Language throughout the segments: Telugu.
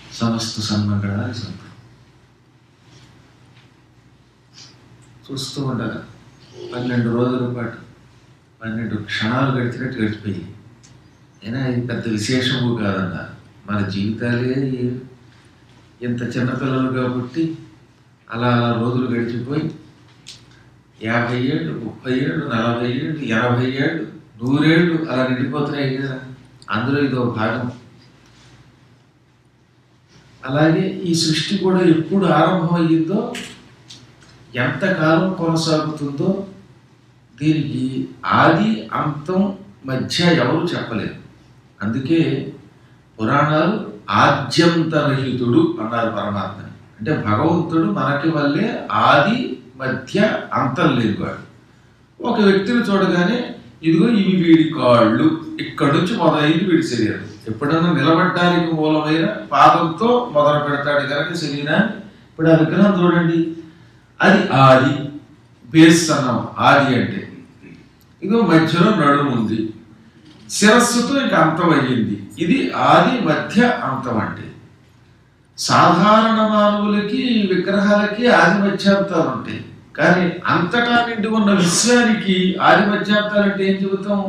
సమస్త సన్మంగళాలు సంతం చూస్తూ ఉండగా పన్నెండు రోజుల పాటు పన్నెండు క్షణాలు గడిచినట్టు గడిచిపోయి అయినా ఇది పెద్ద విశేషము కాదన్న మన జీవితాలే ఇంత చిన్నపిల్లలు కాబట్టి అలా అలా రోజులు గడిచిపోయి యాభై ఏళ్ళు ముప్పై ఏళ్ళు నలభై ఏళ్ళు ఎనభై ఏళ్ళు నూరేళ్ళు అలా నిండిపోతున్నాయి కదా అందులో ఇదో భాగం అలాగే ఈ సృష్టి కూడా ఎప్పుడు ఆరంభమయ్యిందో ఎంతకాలం కొనసాగుతుందో దీనికి ఆది అంతం మధ్య ఎవరు చెప్పలేరు అందుకే పురాణాలు ఆద్యంతరహితుడు అన్నారు పరమాత్మ అంటే భగవంతుడు మనకి వల్లే ఆది మధ్య అంతం లేనివాడు ఒక వ్యక్తిని చూడగానే ఇదిగో ఇవి వీడి కాళ్ళు ఇక్కడి నుంచి మొదలైంది వీడి శరీరం ఎప్పుడన్నా నిలబడడానికి మూలమైన పాదంతో మొదలు పెడతాడు కనుక శరీరాన్ని ఇప్పుడు ఆ విగ్రహం చూడండి అది ఆది బేస్ అన్నాం ఆది అంటే ఇదిగో మధ్యలో నడుము ఉంది శిరస్సుతో ఇంక అంతం అయ్యింది ఇది ఆది మధ్య అంతం అంటే సాధారణ మానవులకి విగ్రహాలకి ఆది మధ్యాంతాలు ఉంటాయి కానీ అంతటా నిండి ఉన్న విశ్వానికి ఆది మధ్యాంతాలు అంటే ఏం చెబుతాం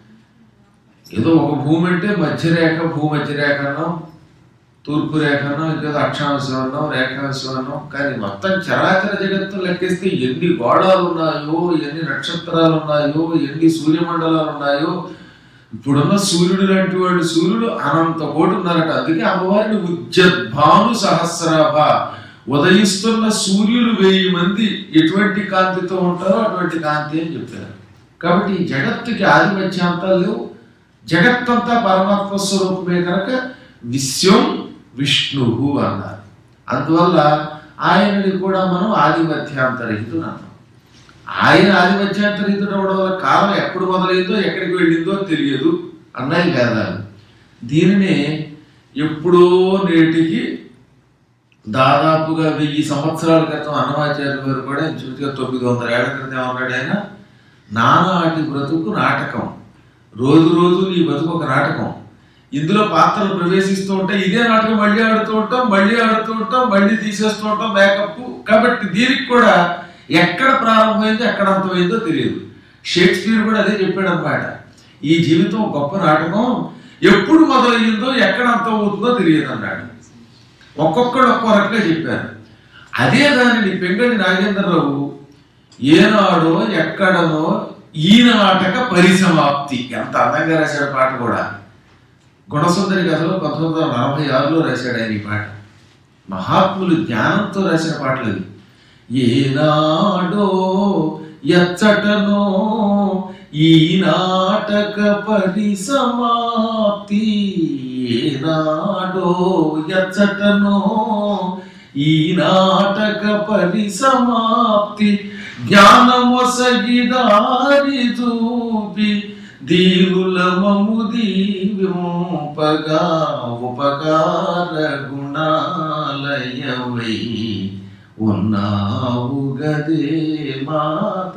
ఏదో ఒక భూమి అంటే మధ్యరేఖ భూమధ్య రేఖ అన్నాం తూర్పు రేఖ అన్నాం ఇంకేదో అక్షాంశం అన్నాం రేఖాంశం అన్నాం కానీ మొత్తం చరాచర జగత్తు లెక్కిస్తే ఎన్ని గోడాలు ఉన్నాయో ఎన్ని నక్షత్రాలు ఉన్నాయో ఎన్ని సూర్యమండలాలు ఉన్నాయో ఇప్పుడున్న సూర్యుడు లాంటి వాడు సూర్యుడు అనంత కోటి ఉన్నారట అందుకే అమ్మవారిని ఉజ్జద్భాను సహస్రాభ ఉదయిస్తున్న సూర్యుడు వెయ్యి మంది ఎటువంటి కాంతితో ఉంటారో అటువంటి కాంతి అని చెప్పారు కాబట్టి ఈ జగత్తుకి ఆది మధ్యాంతాలు లేవు జగత్తంతా పరమాత్మ స్వరూపమే కనుక విశ్వం విష్ణువు అన్నారు అందువల్ల ఆయనని కూడా మనం ఆది మధ్యాంతరహితుడు అన్నాం ఆయన ఆది మధ్యాంతరహితుడు అవడం వల్ల కాలం ఎప్పుడు మొదలైందో ఎక్కడికి వెళ్ళిందో తెలియదు అన్నాయి కదా దీనినే ఎప్పుడో నేటికి దాదాపుగా వెయ్యి సంవత్సరాల క్రితం అన్నమాచార్య గారు కూడా ఇంచుమించుగా తొమ్మిది వందల ఏళ్ల క్రితం ఏమన్నాడు ఆయన నానాటి బ్రతుకు నాటకం రోజు రోజు నీ బతుకు ఒక నాటకం ఇందులో పాత్రలు ప్రవేశిస్తూ ఉంటాయి ఇదే నాటకం మళ్ళీ ఆడుతూ ఉంటాం మళ్ళీ ఆడుతూ ఉంటాం మళ్ళీ తీసేస్తూ ఉంటాం మేకప్ కాబట్టి దీనికి కూడా ఎక్కడ ప్రారంభమైందో ఎక్కడ అంతమైందో తెలియదు షేక్స్పియర్ కూడా అదే చెప్పాడు అనమాట ఈ జీవితం గొప్ప నాటకం ఎప్పుడు మొదలయ్యిందో ఎక్కడ అంతమవుతుందో తెలియదు అన్నాడు ఒక్కొక్కడు ఒక్కో రకంగా చెప్పారు అదే దానిని పెంగళి నాగేంద్రరావు ఏనాడో ఎక్కడనో ఈ నాటక పరిసమాప్తి ఎంత అందంగా రాశాడు పాట కూడా గుణసుందరి కథలో పంతొమ్మిది వందల నలభై ఆరులో రాశాడు ఆయన ఈ పాట మహాత్ములు జ్ఞానంతో రాసిన పాటలు అవి ఏనాడో ఎచ్చటనో ఈ నాటక పరిసమాప్తి ఏనాడో ఎచ్చటనో ఈ నాటక పరిసమాప్తి జ్ఞానమొసగిదారి చూపి దీనుల మము దీవింపగా ఉపకార గుణాలయవై ఉన్నావు గదే మాత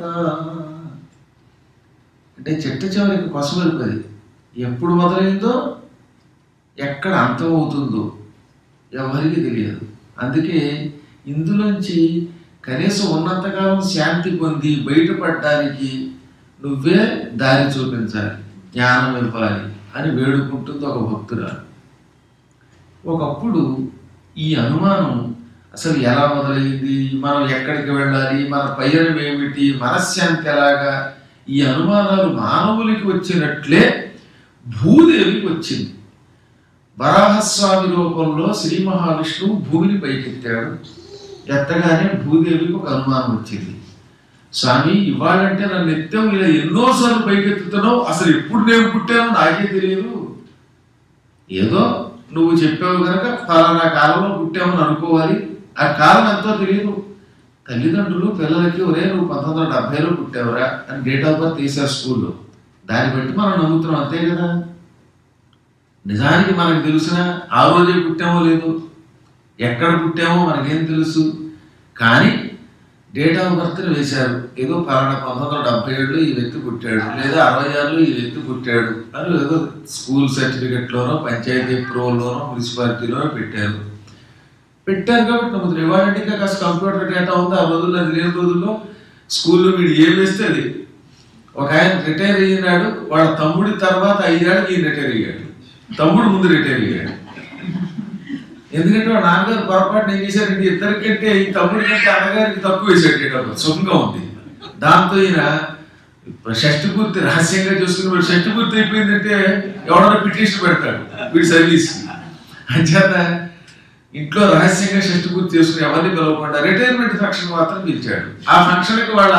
అంటే చెట్ట చివరికి కొసమెరుపది ఎప్పుడు మొదలైందో ఎక్కడ అంతమవుతుందో ఎవరికి తెలియదు అందుకే ఇందులోంచి కనీసం ఉన్నంతకాలం శాంతి పొంది బయటపడడానికి నువ్వే దారి చూపించాలి జ్ఞానం ఇవ్వాలి అని వేడుకుంటుంది ఒక భక్తురాలు ఒకప్పుడు ఈ అనుమానం అసలు ఎలా మొదలైంది మనం ఎక్కడికి వెళ్ళాలి మన పయనం ఏమిటి మనశ్శాంతి ఎలాగా ఈ అనుమానాలు మానవులకి వచ్చినట్లే భూదేవికి వచ్చింది వరాహస్వామి రూపంలో శ్రీ మహావిష్ణువు భూమిని పైకెత్తాడు ఎత్తగానే భూదేవికి ఒక అనుమానం వచ్చింది స్వామి ఇవాళంటే నన్ను నిత్యం ఇలా ఎన్నోసార్లు పైకెత్తుతున్నావు అసలు ఎప్పుడు నేను పుట్టానో నాకే తెలియదు ఏదో నువ్వు చెప్పావు కనుక ఫలానా కాలంలో పుట్టామని అనుకోవాలి ఆ కాలం ఎంతో తెలియదు తల్లిదండ్రులు పిల్లలకి ఒరే నువ్వు పంతొమ్మిది వందల డెబ్బైలో పుట్టావురా అని డేట్ ఆఫ్ బర్త్ తీసారు స్కూల్లో దాన్ని బట్టి మనం నమ్ముతున్నాం అంతే కదా నిజానికి మనకు తెలిసిన ఆ రోజే పుట్టామో లేదు ఎక్కడ పుట్టామో మనకేం తెలుసు కానీ డేట్ ఆఫ్ బర్త్ వేశారు ఏదో పలానా పంతొమ్మిది వందల డెబ్బై ఏడులో ఈ వ్యక్తి పుట్టాడు లేదా అరవై ఆరులో ఈ వ్యక్తి పుట్టాడు అని ఏదో స్కూల్ సర్టిఫికెట్లోనో పంచాయతీ ప్రోలోనో మున్సిపాలిటీలోనో పెట్టారు పెట్టారు కాబట్టి నువ్వు ఇవ్వాలంటే ఇంకా కాస్త కంప్యూటర్ డేటా ఉంది ఆ రోజుల్లో అది లేని రోజుల్లో స్కూల్లో వీడు ఏం వేస్తే అది ఒక ఆయన రిటైర్ అయ్యినాడు వాళ్ళ తమ్ముడి తర్వాత ఐదేళ్ళకి ఈయన రిటైర్ అయ్యాడు తమ్ముడు ముందు రిటైర్ అయ్యాడు ఎందుకంటే వాళ్ళ నాన్నగారు పొరపాటు ఏం చేశారంటే ఇద్దరికంటే ఈ తమ్ముడి కంటే అన్నగారికి తక్కువ వేసాడు డబ్బు సుఖంగా ఉంది దాంతో ఈయన షష్టి పూర్తి రహస్యంగా చూసుకుని వాడు షష్టి పూర్తి అయిపోయిందంటే ఎవడో పిటిషన్ పెడతాడు వీడి సర్వీస్ అంచేత ఇంట్లో రహస్యంగా షష్టి పూర్తి చేసుకుని ఎవరిని పిలవకుండా రిటైర్మెంట్ ఫంక్షన్ మాత్రం పిలిచాడు ఆ ఫంక్షన్కి వాళ్ళ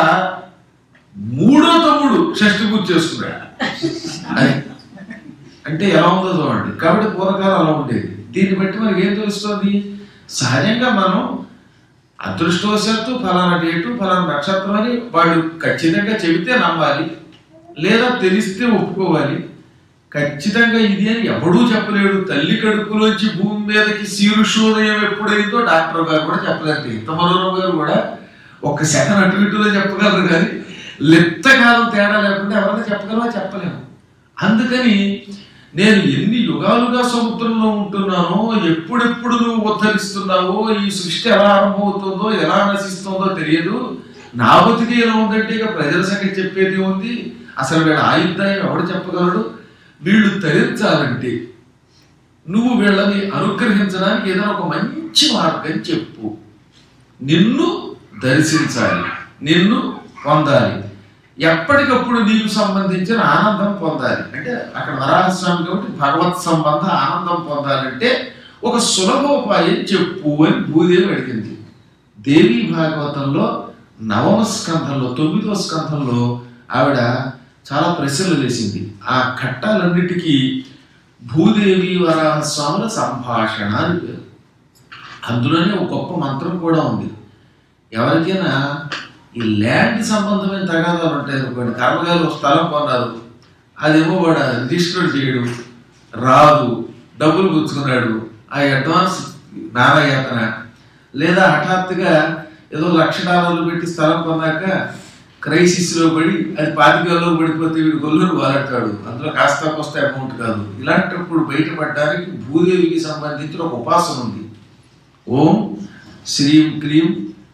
మూడో తమ్ముడు షష్టి పూర్తి చేసుకున్నాడు అది అంటే ఎలా ఉందో చూడండి కాబట్టి పూర్వకాలం అలా ఉండేది దీన్ని బట్టి మనకి ఏం తెలుస్తుంది సహజంగా మనం అదృష్టవశాత్తు ఫలానా డేటు ఫలానా నక్షత్రం అని వాళ్ళు ఖచ్చితంగా చెబితే నమ్మాలి లేదా తెలిస్తే ఒప్పుకోవాలి ఖచ్చితంగా ఇది అని ఎవడూ చెప్పలేడు తల్లి కడుపులోంచి భూమి మీదకి శీర్షోదయం ఎప్పుడైందో డాక్టర్ గారు కూడా చెప్పలేరు ఇంత మనోరమ గారు కూడా ఒక సెకండ్ అటు ఇటులో చెప్పగలరు కానీ లెత్తకాలం తేడా లేకుండా ఎవరైనా చెప్పగలవా చెప్పలేము అందుకని నేను ఎన్ని యుగాలుగా సముద్రంలో ఉంటున్నానో ఎప్పుడెప్పుడు నువ్వు ఉద్ధరిస్తున్నావో ఈ సృష్టి ఎలా ఆరంభమవుతుందో ఎలా నశిస్తుందో తెలియదు నా బతికి ఎలా ఉందంటే ఇక ప్రజల సంగతి చెప్పేది ఉంది అసలు వీళ్ళ ఆయుద్ధాయం ఎవడు చెప్పగలడు వీళ్ళు తరించాలంటే నువ్వు వీళ్ళని అనుగ్రహించడానికి ఏదైనా ఒక మంచి మార్గం చెప్పు నిన్ను దర్శించాలి నిన్ను పొందాలి ఎప్పటికప్పుడు నీకు సంబంధించిన ఆనందం పొందాలి అంటే అక్కడ వరాహస్వామి కాబట్టి భగవత్ సంబంధ ఆనందం పొందాలంటే ఒక సులభోపాయం చెప్పు అని భూదేవి అడిగింది దేవి భాగవతంలో నవమ స్కంధంలో తొమ్మిదవ స్కంధంలో ఆవిడ చాలా ప్రశ్నలు వేసింది ఆ ఘట్టాలన్నిటికీ భూదేవి వరాహస్వాముల సంభాషణ అని పేరు అందులోనే ఒక గొప్ప మంత్రం కూడా ఉంది ఎవరికైనా ఈ ల్యాండ్ సంబంధమైన తగాదాలు ఉంటాయి అనుకోండి కర్మగారు ఒక స్థలం కొన్నారు అదేమో వాడు రిజిస్టర్ చేయడు రాదు డబ్బులు పుచ్చుకున్నాడు ఆ అడ్వాన్స్ నారాయాతన లేదా హఠాత్తుగా ఏదో లక్ష డాలర్లు పెట్టి స్థలం కొన్నాక క్రైసిస్లో పడి అది పాతికేళ్ళలో పడిపోతే వీడు గొల్లును వాలాడతాడు అందులో కాస్త కొస్త అమౌంట్ కాదు ఇలాంటప్పుడు బయటపడడానికి భూదేవికి సంబంధించిన ఒక ఉపాసన ఉంది ఓం శ్రీం క్రీం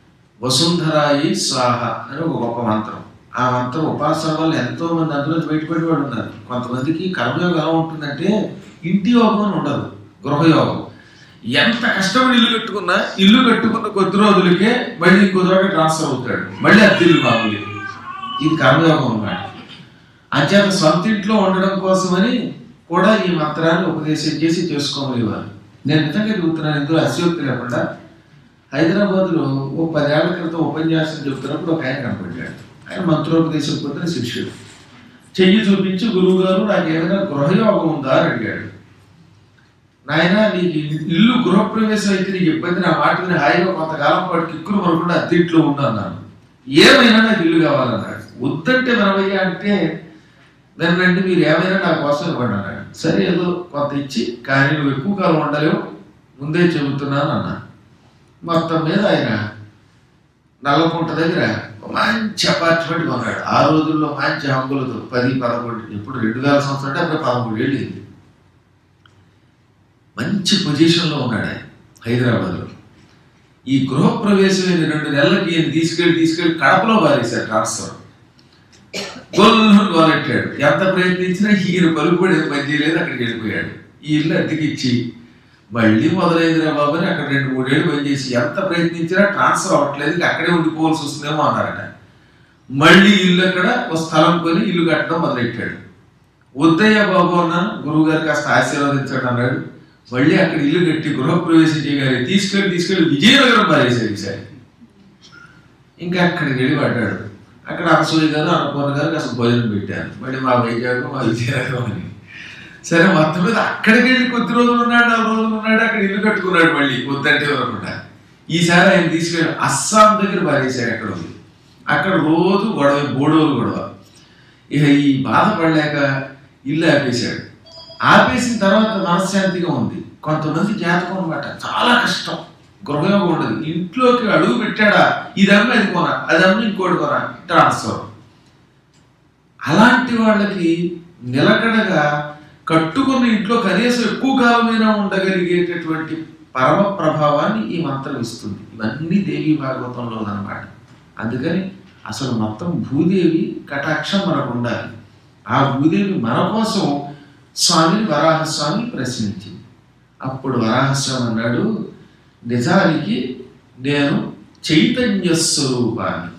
వసుంధరాయి స్వాహ అని ఒక గొప్ప మంత్రం ఆ మంత్రం ఉపాసన వల్ల ఎంతో మంది అందులో బయటపడి వాళ్ళు ఉన్నారు కొంతమందికి కర్మయోగం ఎలా ఉంటుందంటే ఇంటి యోగం అని ఉండదు గృహయోగం ఎంత కష్టపడి ఇల్లు కట్టుకున్నా ఇల్లు కట్టుకున్న కొద్ది రోజులకే మళ్ళీ ఇంకో చోట ట్రాన్స్ఫర్ అవుతాడు మళ్ళీ అద్దెల్లు మామూలు ఇది కర్మయోగం అన్నమాట అంచేత సొంత ఇంట్లో ఉండడం కోసమని కూడా ఈ మంత్రాన్ని ఉపదేశం చేసి చేసుకోమనేవారు నేను నిజంగా చెబుతున్నాను ఇందులో అశయోక్తి లేకుండా హైదరాబాద్లో ఓ పదేళ్ల క్రితం ఉపన్యాసం చెబుతున్నప్పుడు ఒక ఆయన కనపడ్డాడు ఆయన మంత్రోపదేశం పొందిన శిష్యుడు చెయ్యి చూపించి గురువు గారు నాకు ఏదైనా గృహయోగం ఉందా అని అడిగాడు నాయన నీకు ఇల్లు గృహప్రవేశం అయితే నీకు ఇబ్బంది నా మాట విని హాయిగా కొంతకాలం పాటు కిక్కులు మరకుండా అద్దెంట్లో ఉండు అన్నాను ఏమైనా నాకు ఇల్లు కావాలన్నాడు వద్దంటే మనవయ్యా అంటే వినండి మీరు ఏమైనా నా కోసం ఇవ్వండి అన్నాడు సరే ఏదో కొంత ఇచ్చి కానీ నువ్వు ఎక్కువ కాలం ఉండలేవు ముందే చెబుతున్నాను అన్నా మొత్తం మీద ఆయన నల్లకుంట దగ్గర ఒక మంచి అపార్ట్మెంట్ కొన్నాడు ఆ రోజుల్లో మంచి హంగులతో పది పదకొండు ఇప్పుడు రెండు వేల సంవత్సరం అంటే అప్పుడు పదమూడు ఏళ్ళు అయింది మంచి పొజిషన్లో ఉన్నాడు ఆయన హైదరాబాద్లో ఈ గృహప్రవేశమైన రెండు నెలలకి ఈయన తీసుకెళ్ళి తీసుకెళ్ళి కడపలో పారేశారు ట్రాన్స్ఫర్ గొల్లు గోలెట్టాడు ఎంత ప్రయత్నించినా ఈయన పలుకుబడి మధ్య లేదు అక్కడికి వెళ్ళిపోయాడు ఈ ఇల్లు అద్దెకిచ్చి మళ్ళీ మొదలైందిరా బాబు అని అక్కడ రెండు మూడేళ్ళు పనిచేసి ఎంత ప్రయత్నించినా ట్రాన్స్ఫర్ అవ్వట్లేదు ఇక అక్కడే ఉండిపోవాల్సి వస్తుందేమో అన్నారట మళ్ళీ ఇల్లు అక్కడ ఒక స్థలం కొని ఇల్లు కట్టడం మొదలెట్టాడు వద్దయ్యా బాబు అన్నాను గురువు గారు కాస్త ఆశీర్వదించండి అన్నాడు మళ్ళీ అక్కడ ఇల్లు కట్టి గృహప్రవేశం చేయగానే తీసుకెళ్ళి తీసుకెళ్ళి విజయనగరం పారేశాడు ఈసారి ఇంకా అక్కడికి వెళ్ళి పడ్డాడు అక్కడ అనసూయ గారు అన్నపూర్ణ గారు కాస్త భోజనం పెట్టారు మళ్ళీ మా వైజాగ్ మా విజయనగరం అని సరే మొత్తం మీద అక్కడికి వెళ్ళి కొద్ది రోజులు ఉన్నాడు నాలుగు రోజులు ఉన్నాడు అక్కడ ఇల్లు కట్టుకున్నాడు మళ్ళీ వద్దంటే వరకుండా ఈసారి ఆయన తీసుకెళ్ళి అస్సాం దగ్గర పారేశాడు అక్కడ ఉంది అక్కడ రోజు గొడవ బోడోలు గొడవ ఇక ఈ బాధపడలేక ఇల్లు ఆపేశాడు ఆపేసిన తర్వాత మనశ్శాంతిగా ఉంది కొంతమంది జాతకం అనమాట చాలా కష్టం గృహయోగం ఉండదు ఇంట్లోకి అడుగు పెట్టాడా ఇది అమ్మ ఇది కొన అది అమ్మ ఇంకోటి కొన ట్రాన్స్ఫర్ అలాంటి వాళ్ళకి నిలకడగా కట్టుకున్న ఇంట్లో కనీసం ఎక్కువ కాలమైనా ఉండగలిగేటటువంటి పరమ ప్రభావాన్ని ఈ మంత్రం ఇస్తుంది ఇవన్నీ దేవి భాగవతంలో ఉందన్నమాట అందుకని అసలు మొత్తం భూదేవి కటాక్షం మనకు ఉండాలి ఆ భూదేవి మన కోసం స్వామిని వరాహస్వామి ప్రశ్నించింది అప్పుడు వరాహస్వామి అన్నాడు నిజానికి నేను చైతన్య స్వరూపాన్ని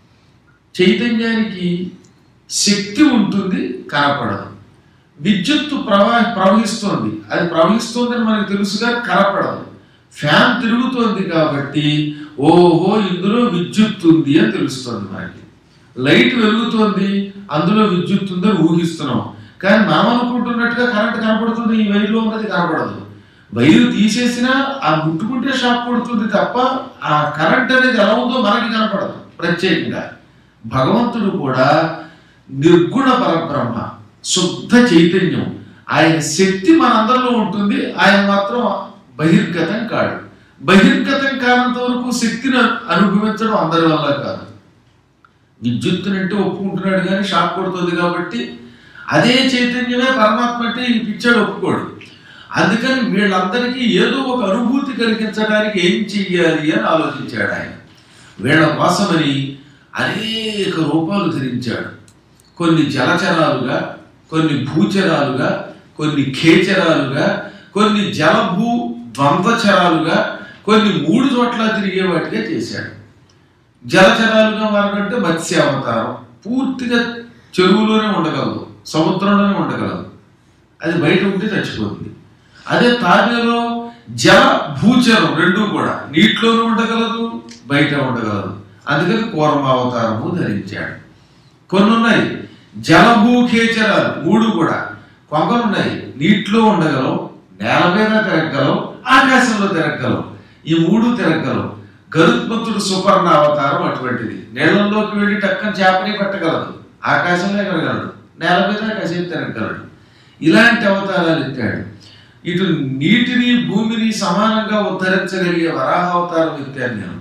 చైతన్యానికి శక్తి ఉంటుంది కనపడదు విద్యుత్తు ప్రవా ప్రవహిస్తోంది అది ప్రవహిస్తోందని మనకు తెలుసుగా కనపడదు ఫ్యాన్ తిరుగుతోంది కాబట్టి ఓహో ఇందులో విద్యుత్ ఉంది అని తెలుస్తుంది మనకి లైట్ వెలుగుతోంది అందులో విద్యుత్ ఉందని ఊహిస్తున్నాం కానీ మనం అనుకుంటున్నట్టుగా కరెంట్ కనపడుతుంది ఈ వైర్లో ఉన్నది కనపడదు వైరు తీసేసినా ఆ ముట్టుకుంటే షాక్ కొడుతుంది తప్ప ఆ కరెంట్ అనేది ఎలా ఉందో మనకి కనపడదు ప్రత్యేకంగా భగవంతుడు కూడా నిర్గుణ పరబ్రహ్మ శుద్ధ చైతన్యం ఆయన శక్తి మనందరిలో ఉంటుంది ఆయన మాత్రం బహిర్గతం కాడు బహిర్గతం కానంత వరకు శక్తిని అనుభవించడం అందరి వల్ల కాదు విద్యుత్తునంటే ఒప్పుకుంటున్నాడు కానీ షాక్ కొడుతుంది కాబట్టి అదే చైతన్యమే పరమాత్మ అంటే ఈ పిచ్చాడు ఒప్పుకోడు అందుకని వీళ్ళందరికీ ఏదో ఒక అనుభూతి కలిగించడానికి ఏం చెయ్యాలి అని ఆలోచించాడు ఆయన వీళ్ళ కోసమని అనేక రూపాలు ధరించాడు కొన్ని జలచరాలుగా కొన్ని భూచరాలుగా కొన్ని ఖేచరాలుగా కొన్ని జలభూ ద్వంద్వచరాలుగా కొన్ని మూడు చోట్ల తిరిగే వాటిగా చేశాడు జలచరాలుగా మారంటే మత్స్యావతారం పూర్తిగా చెరువులోనే ఉండగలదు సముద్రంలోనే ఉండగలదు అది బయట ఉంటే చచ్చిపోతుంది అదే తాబేలో జల భూచరం రెండు కూడా నీటిలోనూ ఉండగలదు బయట ఉండగలదు అందుకని కూర్మావతారము ధరించాడు కొన్ని ఉన్నాయి జలభూఖేచరాలు మూడు కూడా కొంగలు ఉన్నాయి నీటిలో ఉండగలవు నేల మీద తిరగలవు ఆకాశంలో తిరగలవు ఈ మూడు తిరగలవు గరుత్మంతుడు సుపర్ణ అవతారం అటువంటిది నీళ్ళలోకి వెళ్ళి టక్కన చేపని పట్టగలదు ఆకాశంలో ఎగరగలడు నేల మీద కాసేపు తిరగలడు ఇలాంటి అవతారాలు ఎత్తాడు ఇటు నీటిని భూమిని సమానంగా ఉద్ధరించగలిగే వరాహ అవతారం ఎత్తాను నేను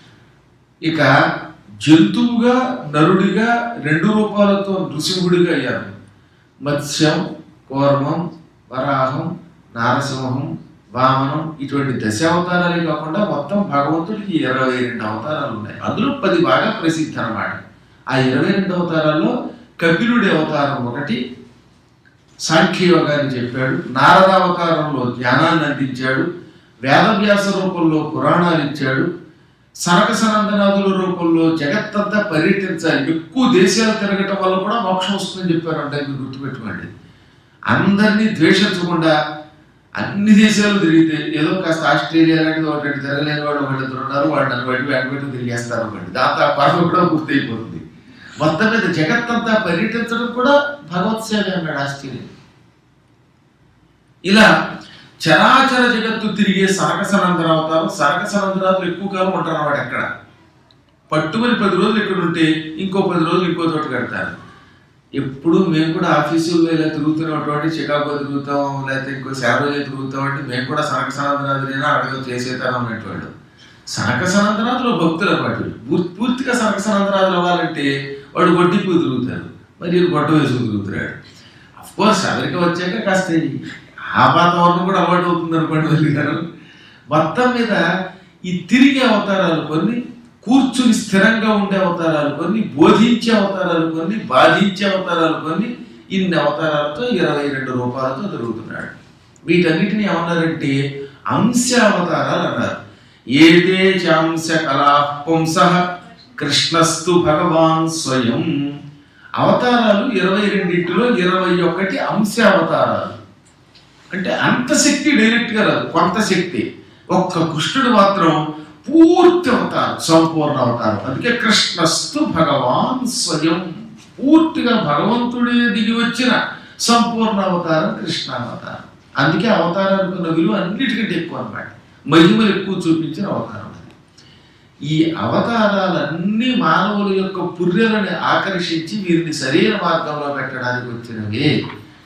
ఇక జంతువుగా నరుడిగా రెండు రూపాలతో నృసింహుడిగా అయ్యాను మత్స్యం కూర్మం వరాహం నారసింహం వామనం ఇటువంటి దశావతారాలే కాకుండా మొత్తం భగవంతుడికి ఇరవై రెండు అవతారాలు ఉన్నాయి అందులో పది బాగా ప్రసిద్ధి అన్నమాట ఆ ఇరవై రెండు అవతారాల్లో కపిలుడి అవతారం ఒకటి సాంఖ్యయోగాన్ని చెప్పాడు నారదావతారంలో జ్ఞానాన్ని అందించాడు వేదవ్యాస రూపంలో పురాణాలు ఇచ్చాడు సనక సనందనాథుల రూపంలో జగత్తంతా పర్యటించాలి ఎక్కువ దేశాలు తిరగటం వల్ల కూడా మోక్షం వస్తుందని చెప్పారు అంటే మీరు గుర్తుపెట్టుకోండి అందరినీ ద్వేషించకుండా అన్ని దేశాలు తిరిగితే ఏదో కాస్త ఆస్ట్రేలియా లాంటిది ఒకటి తిరగలేని వాడు ఒకటి ఇద్దరు ఉన్నారు వాడు నన్ను బయట వెంటబెట్టి తిరిగేస్తారు ఒకటి దాంతో ఆ పర్వం కూడా పూర్తయిపోతుంది మొత్తం మీద జగత్తంతా పర్యటించడం కూడా భగవత్ సేవ అన్నాడు ఆశ్చర్యం ఇలా చరాచర జగత్తు తిరిగే సనక సనందన అవతారం సనక సనందనాలు ఎక్కువ కాలం ఉంటారు అన్నమాట ఎక్కడ పట్టుమని పది రోజులు ఇక్కడ ఉంటే ఇంకో పది రోజులు ఇంకో చోట కడతారు ఎప్పుడు మేము కూడా ఆఫీసుల్లో ఇలా తిరుగుతున్నటువంటి చికాగో తిరుగుతాం లేకపోతే ఇంకో శారదోజీ తిరుగుతాం అంటే మేము కూడా సనక సనందనాథులైనా అడగ చేసేతాం అన్నటువంటి సనక సనందనాథులు భక్తులు అన్నమాట వీళ్ళు. పూర్- పూర్తిగా సనక సనందనాథులు అవ్వాలంటే వాడు గొడ్డిపూ తిరుగుతారు మరి వీడు గొడ్డ వేసుకు తిరుగుతున్నాడు అఫ్ కోర్స్ అమెరికా వచ్చాక కాస్త ఈ ఆ వాతావరణం కూడా అలవాటు అవుతుంది అనుకోండి వెళ్ళి గారు మొత్తం మీద ఈ తిరిగే అవతారాలు కొన్ని కూర్చుని స్థిరంగా ఉండే అవతారాలు కొన్ని బోధించే అవతారాలు కొన్ని బాధించే అవతారాలు కొన్ని ఇన్ని అవతారాలతో ఇరవై రెండు రూపాయలతో తిరుగుతున్నాడు వీటన్నిటిని ఏమన్నారంటే అంశ అవతారాలు అన్నారు ఏదే చాంశ కళా పుంస కృష్ణస్తు భగవాన్ స్వయం అవతారాలు ఇరవై రెండింటిలో ఇరవై ఒకటి అంశ అవతారాలు అంటే అంత శక్తి డైరెక్ట్ గా రాదు కొంత శక్తి ఒక్క కృష్ణుడు మాత్రం పూర్తి అవతారం సంపూర్ణ అవతారం అందుకే కృష్ణస్తు భగవాన్ స్వయం పూర్తిగా భగవంతుడే దిగి వచ్చిన సంపూర్ణ అవతారం కృష్ణ అవతారం అందుకే అవతారానికి ఉన్న విలువ అన్నిటికంటే ఎక్కువ అన్నమాట మహిమలు ఎక్కువ చూపించిన అవతారం అది ఈ అవతారాలన్నీ మానవుల యొక్క పుర్రెలను ఆకర్షించి వీరిని సరైన మార్గంలో పెట్టడానికి వచ్చినవే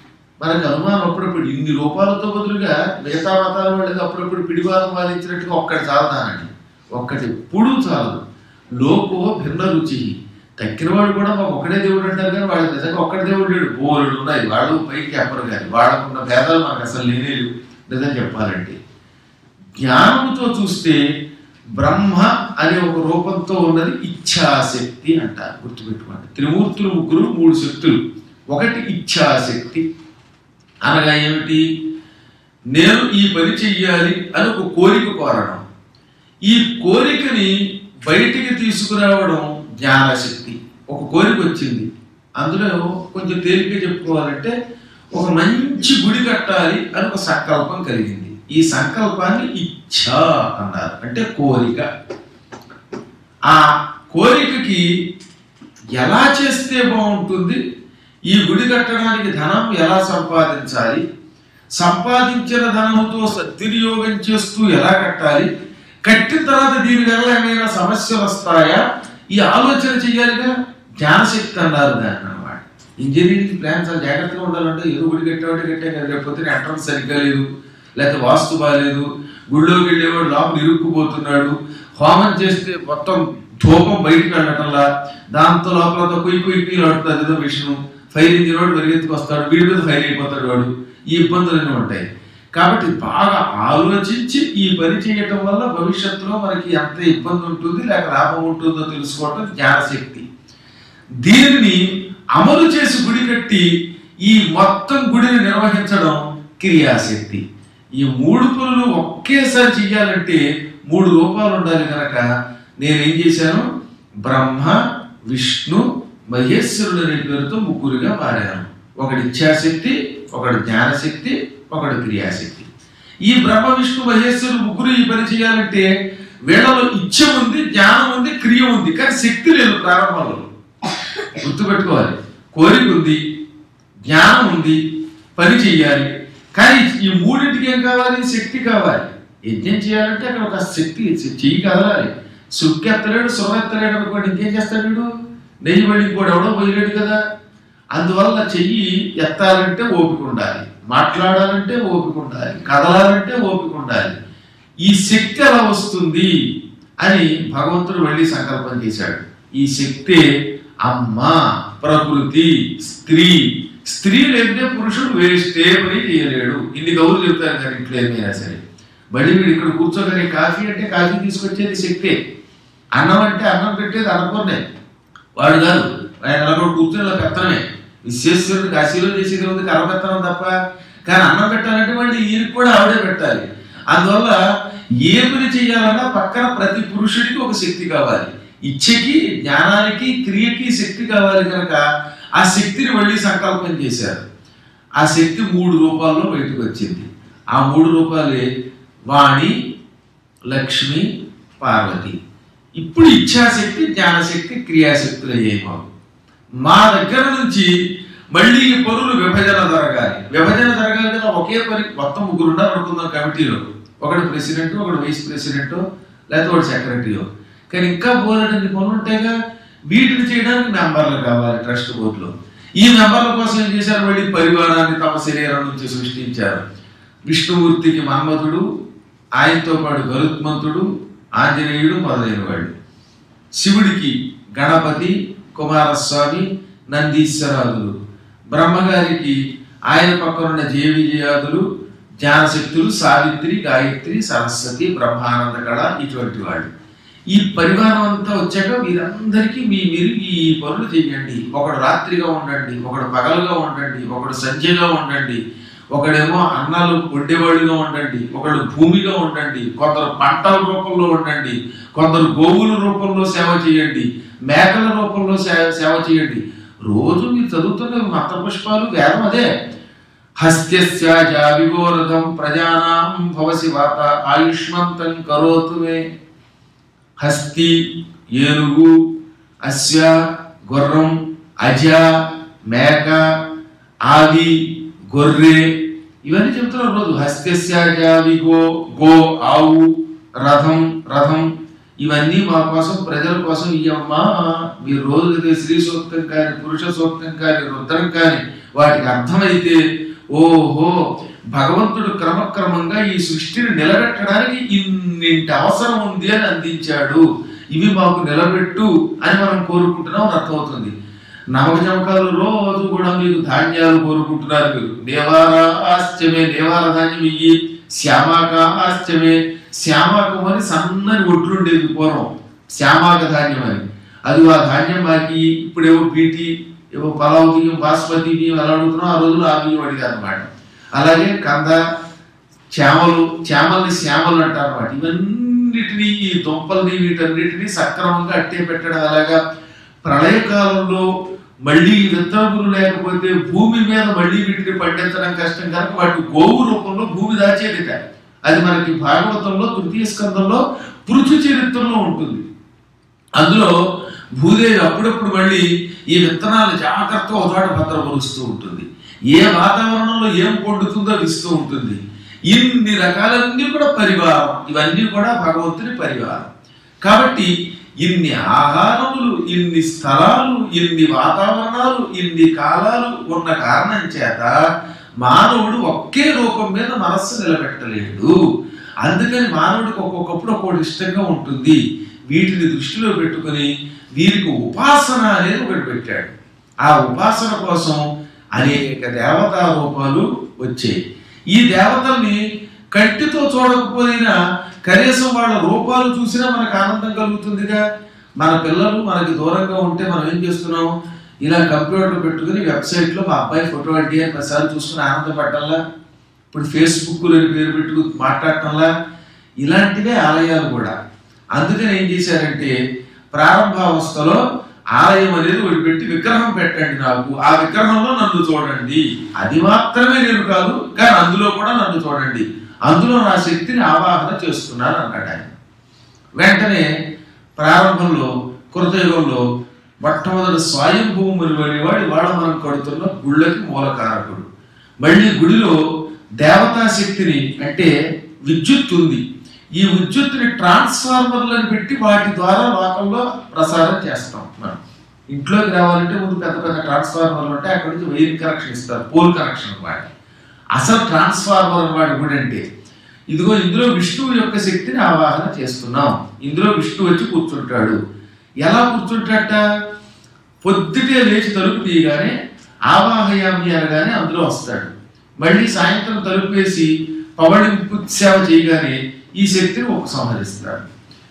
మనకు అనుమానం అప్పుడప్పుడు ఇన్ని రూపాలతో బదులుగా మిగతా మతాల వాళ్ళకి అప్పుడప్పుడు పిడివాదం వాదించినట్టుగా ఒక్కటి చాలదానండి ఒక్కటి ఎప్పుడూ చాలదు లోకో భిన్న రుచి తక్కిన వాడు కూడా మాకు ఒకటే దేవుడు అంటారు కానీ వాళ్ళకి నిజంగా ఒక్కడే దేవుడు లేడు బోరుడు ఉన్నాయి వాళ్ళు పైకి చెప్పరు కానీ వాళ్ళకున్న భేదాలు మనకు అసలు లేనే లేవు నిజం చెప్పాలంటే జ్ఞానంతో చూస్తే బ్రహ్మ అనే ఒక రూపంతో ఉన్నది ఇచ్ఛాశక్తి అంటారు గుర్తుపెట్టుకోండి త్రిమూర్తులు ముగ్గురు మూడు శక్తులు ఒకటి ఇచ్ఛాశక్తి అనగా ఏమిటి నేను ఈ పని చెయ్యాలి అని ఒక కోరిక కోరడం ఈ కోరికని బయటికి తీసుకురావడం జ్ఞానశక్తి ఒక కోరిక వచ్చింది అందులో కొంచెం తేలిక చెప్పుకోవాలంటే ఒక మంచి గుడి కట్టాలి అని ఒక సంకల్పం కలిగింది ఈ సంకల్పాన్ని ఇచ్ఛ అన్నారు అంటే కోరిక ఆ కోరికకి ఎలా చేస్తే బాగుంటుంది ఈ గుడి కట్టడానికి ధనం ఎలా సంపాదించాలి సంపాదించిన ధనంతో సద్వినియోగం చేస్తూ ఎలా కట్టాలి కట్టిన తర్వాత దీని వల్ల ఏమైనా సమస్యలు వస్తాయా ఈ ఆలోచన చేయాలిగా జ్ఞానశక్తి అన్నారు దాన్ని అన్నమాట ఇంజనీరింగ్ ప్లాన్ చాలా జాగ్రత్తగా ఉండాలంటే ఏదో గుడి కట్టేవాటి కట్టే కదా లేకపోతే ఎంట్రన్స్ సరిగ్గా లేదు లేకపోతే వాస్తు బాగాలేదు గుళ్ళోకి వెళ్ళేవాడు లోపల ఇరుక్కుపోతున్నాడు హోమం చేస్తే మొత్తం ధూపం బయటికి వెళ్ళటంలా దాంతో లోపల కొయ్యి కొయ్యి పీలు ఆడుతుంది ఏదో విషయం ఫైర్ ఇంజిన్ వాడు పరిగెత్తుకు వస్తాడు వీడి మీద ఫైర్ అయిపోతాడు వాడు ఈ ఇబ్బందులన్నీ ఉంటాయి కాబట్టి బాగా ఆలోచించి ఈ పని చేయటం వల్ల భవిష్యత్తులో మనకి ఎంత ఇబ్బంది ఉంటుంది లేక లాభం ఉంటుందో తెలుసుకోవటం జ్ఞానశక్తి దీనిని అమలు చేసి గుడి కట్టి ఈ మొత్తం గుడిని నిర్వహించడం క్రియాశక్తి ఈ మూడు పనులు ఒకేసారి చెయ్యాలంటే మూడు రూపాలు ఉండాలి కనుక నేనేం చేశాను బ్రహ్మ విష్ణు మహేశ్వరుడు అనే పేరుతో ముగ్గురుగా మారాను ఒకటి ఇచ్ఛాశక్తి ఒకడు జ్ఞానశక్తి ఒకడు క్రియాశక్తి ఈ బ్రహ్మ విష్ణు మహేశ్వరుడు ముగ్గురు ఈ పని చేయాలంటే వీళ్ళలో ఇచ్ఛ ఉంది జ్ఞానం ఉంది క్రియ ఉంది కానీ శక్తి లేదు ప్రారంభంలో గుర్తుపెట్టుకోవాలి కోరిక ఉంది జ్ఞానం ఉంది పని చెయ్యాలి కానీ ఈ మూడింటికి ఏం కావాలి శక్తి కావాలి యజ్ఞం చేయాలంటే అక్కడ ఒక శక్తి చెయ్యి కదలాలి సుక్కెత్తలేడు సురెత్తలేడు అనుకోండి ఇంకేం చేస్తాడు వీడు నెయ్యి వెళ్ళి కూడా ఎవడో పోయలేడు కదా అందువల్ల చెయ్యి ఎత్తాలంటే ఓపిక ఉండాలి మాట్లాడాలంటే ఓపిక ఉండాలి కదలాలంటే ఓపిక ఉండాలి ఈ శక్తి ఎలా వస్తుంది అని భగవంతుడు వెళ్ళి సంకల్పం చేశాడు ఈ శక్తి అమ్మ ప్రకృతి స్త్రీ స్త్రీ లేకపోతే పురుషుడు వేస్టే పని చేయలేడు ఇన్ని గౌరులు చెప్తారు కానీ ఇంట్లో ఏమైనా సరే మళ్ళీ వీడు ఇక్కడ కూర్చోగానే కాఫీ అంటే కాఫీ తీసుకొచ్చేది శక్తే అన్నం అంటే అన్నం పెట్టేది అనుకునే వాడు కాదు ఆయన నలుగురు కూర్చొని ఇలా పెత్తనమే విశ్వేశ్వరుడు కాశీలో చేసేది ఉంది కరపెత్తనం తప్ప కానీ అన్నం పెట్టాలంటే మళ్ళీ ఈయనకి కూడా ఆవిడే పెట్టాలి అందువల్ల ఏ పని చేయాలన్నా పక్కన ప్రతి పురుషుడికి ఒక శక్తి కావాలి ఇచ్ఛకి జ్ఞానానికి క్రియకి శక్తి కావాలి కనుక ఆ శక్తిని మళ్ళీ సంకల్పం చేశారు ఆ శక్తి మూడు రూపాల్లో బయటకు వచ్చింది ఆ మూడు రూపాలే వాణి లక్ష్మి పార్వతి ఇప్పుడు ఇచ్ఛాశక్తి జ్ఞానశక్తి క్రియాశక్తులు అయ్యాయి మాకు మా దగ్గర నుంచి మళ్ళీ ఈ పనులు విభజన జరగాలి విభజన జరగాలి కదా ఒకే పని మొత్తం ముగ్గురు ఉన్నారు అనుకుందాం కమిటీలో ఒకడు ప్రెసిడెంట్ ఒకడు వైస్ ప్రెసిడెంట్ లేకపోతే ఒకడు సెక్రటరీయో కానీ ఇంకా పోలేని పనులు ఉంటాయిగా వీటిని చేయడానికి మెంబర్లు కావాలి ట్రస్ట్ బోర్డులో ఈ మెంబర్ల కోసం ఏం చేశారు మళ్ళీ పరివారాన్ని తమ శరీరం నుంచి సృష్టించారు విష్ణుమూర్తికి మన్మధుడు ఆయనతో పాటు గరుత్మంతుడు ఆంజనేయుడు మొదలైన వాళ్ళు శివుడికి గణపతి కుమారస్వామి నందీశ్వరాదులు బ్రహ్మగారికి ఆయన పక్కనున్న జయ విజయాదులు జ్ఞానశక్తులు సావిత్రి గాయత్రి సరస్వతి బ్రహ్మానంద కళ ఇటువంటి వాళ్ళు ఈ పరివారం అంతా వచ్చాక మీరందరికీ మీ మీరు ఈ పనులు చేయండి ఒకడు రాత్రిగా ఉండండి ఒకడు పగలుగా ఉండండి ఒకడు సంధ్యగా ఉండండి ఒకడేమో అన్నాలు వండేవాడిగా ఉండండి ఒకడు భూమిగా ఉండండి కొందరు పంటల రూపంలో ఉండండి కొందరు గోవుల రూపంలో సేవ చేయండి మేకల రూపంలో సేవ సేవ చేయండి రోజు మీరు చదువుతున్న మత పుష్పాలు వేదం అదే హస్త్యస్యాజ విగోరథం ప్రజానాం భవసి వాత ఆయుష్మంతం కరోతు మే హస్తి ఏనుగు అశ్వ గుర్రం అజ మేక ఆది గొర్రె ఇవన్నీ చెప్తున్నారు రోజు హస్త్యస్యాజావి గో గో ఆవు రథం రథం ఇవన్నీ మా కోసం ప్రజల కోసం ఇయ్యమ్మా మీరు రోజు చదివే స్త్రీ సూక్తం కానీ పురుష సూక్తం కానీ రుద్రం కానీ వాటికి అర్థమైతే ఓహో భగవంతుడు క్రమక్రమంగా ఈ సృష్టిని నిలబెట్టడానికి ఇన్నింటి అవసరం ఉంది అని అందించాడు ఇవి మాకు నిలబెట్టు అని మనం కోరుకుంటున్నాం అని అర్థమవుతుంది నవక జమకాలు రోజు కూడా మీకు ధాన్యాలు కోరుకుంటున్నారు మీరు దేవార ఆశ్చమే దేవార ధాన్యం ఇయ్యి శ్యామాక ఆశ్చమే శ్యామాకం అని సన్నని ఒట్లుండేది పూర్వం శ్యామాక ధాన్యం అని అది ఆ ధాన్యం మాకి ఇప్పుడేవో బీటీ ఏవో పలావ్ బియ్యం బాస్మతి బియ్యం ఎలా అడుగుతున్నాం ఆ రోజుల్లో ఆ బియ్యం అడిగారు అనమాట అలాగే కంద చేమలు చేమల్ని శ్యామలు అంటారు అనమాట ఇవన్నిటినీ ఈ దుంపల్ని వీటన్నిటిని సక్రమంగా అట్టే పెట్టడం అలాగా ప్రళయకాలంలో మళ్ళీ విత్తనములు లేకపోతే భూమి మీద మళ్ళీ వీటిని పండించడం కష్టం కనుక వాటి గోవు రూపంలో భూమి దాచేదిట అది మనకి భాగవతంలో తృతీయ స్కందంలో పృథు చరిత్రలో ఉంటుంది అందులో భూదేవి అప్పుడప్పుడు మళ్ళీ ఈ విత్తనాలు జాగ్రత్తగా ఒక చోట భద్రపరుస్తూ ఉంటుంది ఏ వాతావరణంలో ఏం పండుతుందో అది ఇస్తూ ఉంటుంది ఇన్ని రకాలన్నీ కూడా పరివారం ఇవన్నీ కూడా భగవంతుని పరివారం కాబట్టి ఇన్ని ఆహారములు ఇన్ని స్థలాలు ఇన్ని వాతావరణాలు ఇన్ని కాలాలు ఉన్న కారణం చేత మానవుడు ఒకే రూపం మీద మనస్సు నిలబెట్టలేడు అందుకని మానవుడికి ఒక్కొక్కప్పుడు ఒక్కొక్కటి ఇష్టంగా ఉంటుంది వీటిని దృష్టిలో పెట్టుకొని వీరికి ఉపాసన అనేది ఒకటి పెట్టాడు ఆ ఉపాసన కోసం అనేక దేవతా రూపాలు వచ్చాయి ఈ దేవతల్ని కంటితో చూడకపోయినా కనీసం వాళ్ళ రూపాలు చూసినా మనకు ఆనందం కలుగుతుందిగా మన పిల్లలు మనకి దూరంగా ఉంటే మనం ఏం చేస్తున్నాం ఇలా కంప్యూటర్ పెట్టుకుని వెబ్సైట్లో మా అబ్బాయి ఫోటో అడ్డి అని ప్రసాదం చూసుకుని ఆనందపడ్డంలా ఇప్పుడు ఫేస్బుక్ అని పేరు పెట్టుకుని మాట్లాడటంలా ఇలాంటివే ఆలయాలు కూడా అందుకని ఏం చేశారంటే ప్రారంభావస్థలో ఆలయం అనేది ఒకటి పెట్టి విగ్రహం పెట్టండి నాకు ఆ విగ్రహంలో నన్ను చూడండి అది మాత్రమే నేను కాదు కానీ అందులో కూడా నన్ను చూడండి అందులో నా శక్తిని ఆవాహన చేస్తున్నాను అన్నాడు ఆయన వెంటనే ప్రారంభంలో కృతయుగంలో మొట్టమొదటి స్వయంభూముని వెళ్ళేవాడు ఇవాళ మనం కడుతున్న గుళ్ళకి మూలకారకుడు మళ్ళీ గుడిలో దేవతా శక్తిని అంటే విద్యుత్ ఉంది ఈ విద్యుత్తుని ట్రాన్స్ఫార్మర్లను పెట్టి వాటి ద్వారా లోకంలో ప్రసారం చేస్తాం మనం ఇంట్లోకి రావాలంటే ముందు పెద్ద పెద్ద ట్రాన్స్ఫార్మర్లు ఉంటాయి అక్కడి నుంచి వైర్ కనెక్షన్ ఇస్తారు పోల్ కనెక్షన్ వాడి అసలు ట్రాన్స్ఫార్మర్ వాడి కూడా అంటే ఇదిగో ఇందులో విష్ణువు యొక్క శక్తిని ఆవాహన చేస్తున్నాం ఇందులో విష్ణువు వచ్చి కూర్చుంటాడు ఎలా కూర్చుంటాట పొద్దుటే లేచి తలుపు తీయగానే ఆవాహయామి అనగానే అందులో వస్తాడు మళ్ళీ సాయంత్రం తలుపు వేసి పవళింపు సేవ చేయగానే ఈ శక్తిని ఉపసంహరిస్తాడు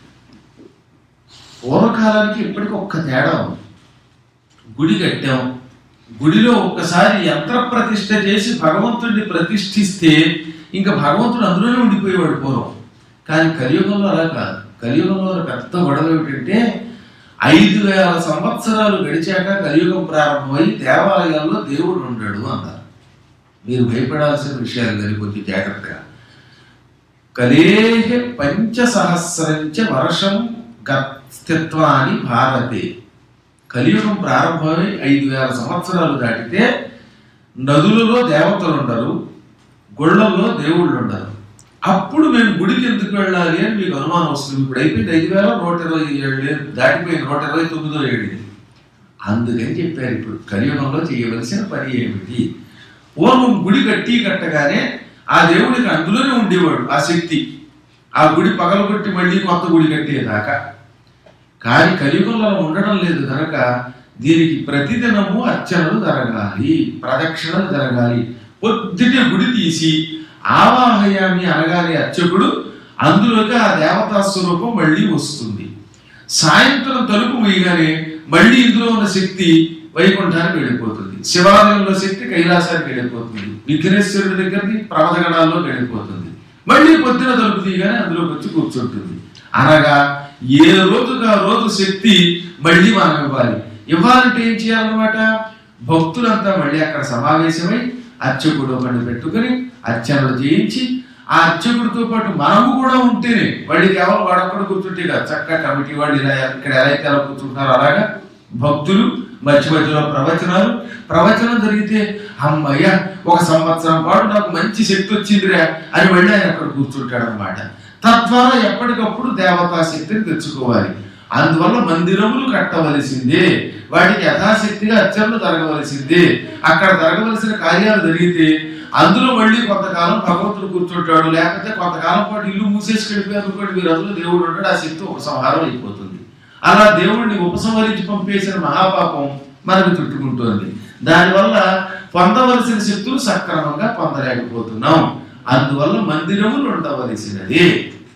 పూర్వకాలానికి ఇప్పటికి ఒక్క తేడా ఉంది గుడి కట్టాం గుడిలో ఒక్కసారి యంత్ర ప్రతిష్ఠ చేసి భగవంతుడిని ప్రతిష్ఠిస్తే ఇంకా భగవంతుడు అందులోనే ఉండిపోయేవాడు పూర్వం కానీ కలియుగంలో అలా కాదు కలియుగంలో ఉన్న పెద్ద గొడవ ఏమిటంటే ఐదు వేల సంవత్సరాలు గడిచాక కలియుగం ప్రారంభమై దేవాలయాల్లో దేవుడు ఉండడు అన్నారు మీరు భయపడాల్సిన విషయాలు కానీ కొంచెం జాగ్రత్తగా కలేహ పంచసహస్రంచ వర్షం గత్స్థిత్వాన్ని భారతే కలియుగం ప్రారంభమై ఐదు వేల సంవత్సరాలు దాటితే నదులలో దేవతలు ఉండరు గుళ్ళల్లో దేవుళ్ళు ఉండరు అప్పుడు మేము గుడికి ఎందుకు వెళ్ళాలి అని మీకు అనుమానం వస్తుంది ఇప్పుడు అయిపోయింది ఐదు వేల నూట ఇరవై ఏడు దాటిపోయింది నూట ఇరవై తొమ్మిదో ఏడు అందుకని చెప్పారు ఇప్పుడు కలియుగంలో చేయవలసిన పని ఏమిటి పూర్వం గుడి కట్టి కట్టగానే ఆ దేవుడికి అందులోనే ఉండేవాడు ఆ శక్తి ఆ గుడి పగలగొట్టి మళ్ళీ కొత్త గుడి కట్టేదాకా కానీ కలియుగంలో అలా ఉండడం లేదు కనుక దీనికి ప్రతిదినము అర్చనలు జరగాలి ప్రదక్షిణలు జరగాలి పొద్దుటే గుడి తీసి ఆవాహయామి అనగానే అర్చకుడు అందులోకి ఆ దేవతా స్వరూపం మళ్ళీ వస్తుంది సాయంత్రం తలుపు మూయగానే మళ్ళీ ఇందులో ఉన్న శక్తి వైకుంఠానికి వెళ్ళిపోతుంది శివాలయంలో శక్తి కైలాసానికి వెళ్ళిపోతుంది విఘ్నేశ్వరుడి దగ్గరికి ప్రమదగణాల్లో వెళ్ళిపోతుంది మళ్ళీ పొద్దున తలుపు తీయగానే అందులోకి వచ్చి కూర్చుంటుంది అనగా ఏ రోజుకు ఆ రోజు శక్తి మళ్ళీ మనం ఇవ్వాలి ఇవ్వాలంటే ఏం చేయాలన్నమాట భక్తులంతా మళ్ళీ అక్కడ సమావేశమై అర్చకుడు ఒకడిని పెట్టుకుని అర్చనలు చేయించి ఆ అర్చకుడితో పాటు మనము కూడా ఉంటేనే వాళ్ళు కేవలం వాడక్కడ కూర్చుంటే కాదు చక్కగా కమిటీ వాళ్ళు ఇలా ఇక్కడ ఎలా అయితే ఎలా కూర్చుంటున్నారో అలాగా భక్తులు మధ్య మధ్యలో ప్రవచనాలు ప్రవచనం జరిగితే అమ్మయ్య ఒక సంవత్సరం పాటు నాకు మంచి శక్తి వచ్చిందిరా అని వెళ్ళి ఆయన అక్కడ కూర్చుంటాడు అనమాట తద్వారా ఎప్పటికప్పుడు దేవతా శక్తిని తెచ్చుకోవాలి అందువల్ల మందిరములు కట్టవలసిందే వాటికి యథాశక్తిగా అర్చనలు జరగవలసిందే అక్కడ జరగవలసిన కార్యాలు జరిగితే అందులో మళ్ళీ కొంతకాలం భగవంతుడు కూర్చుంటాడు లేకపోతే కొంతకాలం పాటు ఇల్లు మూసేసి వెళ్ళిపోయారు అనుకోండి మీరు అందులో దేవుడు ఉంటాడు ఆ శక్తి ఉపసంహారం అయిపోతుంది అలా దేవుడిని ఉపసంహరించి పంపేసిన మహాపాపం మనకు చుట్టుకుంటోంది దానివల్ల పొందవలసిన శక్తులు సక్రమంగా పొందలేకపోతున్నాం అందువల్ల మందిరములు ఉండవలసినది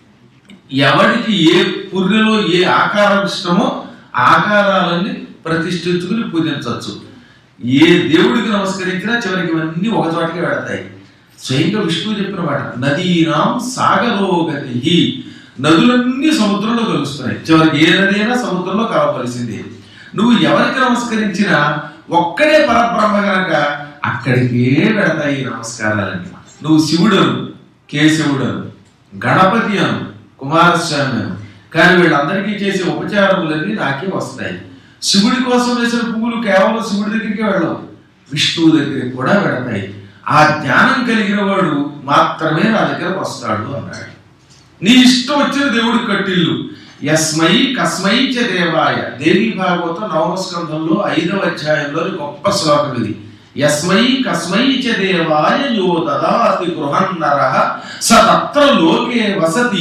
ఎవరికి ఏ పుర్రెలో ఏ ఆకారం ఇష్టమో ఆ ఆకారాలన్నీ ప్రతిష్ఠించుకుని పూజించవచ్చు ఏ దేవుడికి నమస్కరించినా చివరికి ఇవన్నీ ఒక చోటకే వెడతాయి స్వయంగా విష్ణువు చెప్పిన మాట నదీనాం సాగరోగతి నదులన్నీ సముద్రంలో కలుస్తున్నాయి చివరికి ఏ నది అయినా సముద్రంలో కలవలసిందే నువ్వు ఎవరికి నమస్కరించినా ఒక్కడే పరబ్రహ్మ గనక అక్కడికే వెడతాయి ఈ నమస్కారాలన్నీ నువ్వు శివుడను కేశవుడను గణపతి అను కుమారస్వామి అను కానీ వీళ్ళందరికీ చేసే ఉపచారములన్నీ నాకే వస్తాయి శివుడి కోసం వేసిన పువ్వులు కేవలం శివుడి దగ్గరికి వెళ్ళవు విష్ణువు దగ్గరికి కూడా వెడతాయి ఆ జ్ఞానం కలిగిన వాడు మాత్రమే నా దగ్గరకు వస్తాడు అన్నాడు నీ ఇష్టం వచ్చిన దేవుడి కట్టిల్లు యస్మై కస్మై చ దేవాయ దేవి భాగవతం నవమ స్కంధంలో ఐదవ అధ్యాయంలోని గొప్ప శ్లోకం ఇది యస్మై కస్మై చ దేవాయ యో దదాతి గృహన్నర స తత్ర లోకే వసతి